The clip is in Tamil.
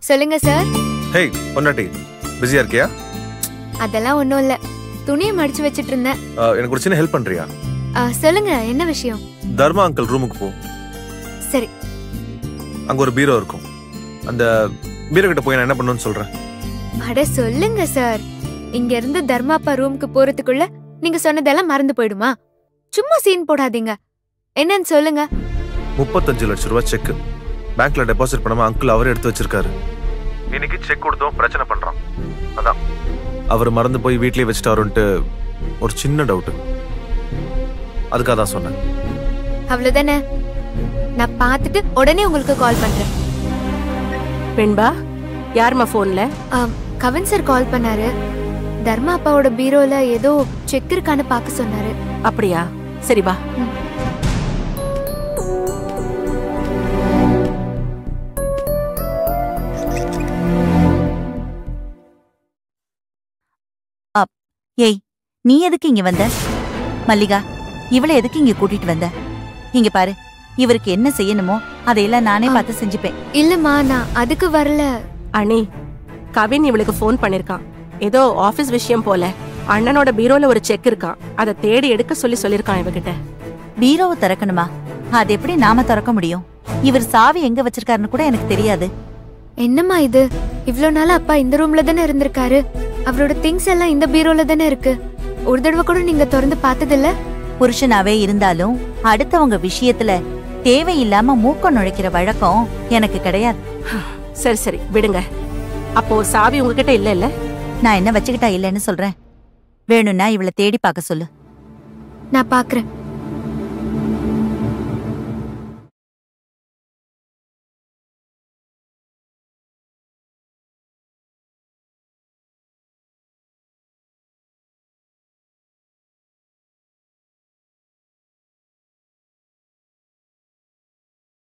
சொல்லுங்க சார் ஹேய் பொன்னாட்டி பிஸியா இருக்கியா அதெல்லாம் ஒண்ணும் இல்ல துணியை மடிச்சு வச்சிட்டு இருந்தேன் அஹ், எனக்கு ஒரு சின்ன ஹெல்ப் பண்றியா ஆ, சொல்லுங்க என்ன விஷயம் தர்மா அங்கிள் ரூமுக்கு போ சரி அங்க ஒரு பீரோ இருக்கும் அந்த பீரோ கிட்ட போய் நான் என்ன பண்ணணும்னு சொல்றேன் அட சொல்லுங்க சார் இங்க இருந்து தர்மாப்பா ரூமுக்கு போறதுக்குள்ள நீங்க சொன்னதெல்லாம் மறந்து போயிடுமா சும்மா சீன் போடாதீங்க என்னன்னு சொல்லுங்க முப்பத்தஞ்சு லட்சம் ரூபாய் செக் பேங்க்ல டெபாசிட் பண்ணாம அங்கிள் அவரே எடுத்து வச்சிருக்காரு இன்னைக்கு செக் கொடுத்தோம் பிரச்சனை பண்றான் அதான் அவர் மறந்து போய் வீட்லயே வச்சுட்டாருன்ட்டு ஒரு சின்ன டவுட் அதுக்காக தான் சொன்னேன் அவ்வளவுதானே நான் பார்த்துட்டு உடனே உங்களுக்கு கால் பண்றேன் வெண்பா யாரும்மா ஃபோன்ல ஆம், கவின் சார் கால் பண்ணாரு தர்மா அப்பாவோட பீரோல ஏதோ செக் இருக்கான்னு பார்க்க சொன்னாரு அப்படியா சரி வா ஏய் நீ எதுக்கு இங்க வந்த மல்லிகா இவளை எதுக்கு இங்க கூட்டிட்டு வந்த இங்க பாரு இவருக்கு என்ன செய்யணுமோ அதையெல்லாம் நானே ஆ. பார்த்து செஞ்சுப்பேன் இல்லம்மா நான் அதுக்கு வரல அண்ணி கவின் இவளுக்கு ஃபோன் பண்ணிருக்கான் ஏதோ ஆபீஸ் விஷயம் போல அண்ணனோட பீரோல ஒரு செக் இருக்கான் அதை தேடி எடுக்க சொல்லி சொல்லிருக்கான் இவகிட்ட பீரோவை திறக்கணுமா அது எப்படி நாம திறக்க முடியும் இவர் சாவி எங்க வச்சிருக்காருன்னு கூட எனக்கு தெரியாது என்னம்மா இது இவ்ளோ நாள் அப்பா இந்த ரூம்ல தானே இருந்திருக்காரு அவரோட திங்ஸ் எல்லாம் இந்த பீரோல தானே இருக்கு ஒரு தடவை கூட நீங்க திறந்து பார்த்ததில்ல புருஷனாவே இருந்தாலும் அடுத்தவங்க விஷயத்துல தேவையில்லாம மூக்க நுழைக்கிற வழக்கம் எனக்கு கிடையாது சரி சரி விடுங்க அப்போ சாவி உங்ககிட்ட இல்ல இல்ல நான் என்ன வச்சுக்கிட்டா இல்லைன்னு சொல்றேன் வேணும்னா இவளை தேடி பார்க்க சொல்லு நான் பாக்குறேன்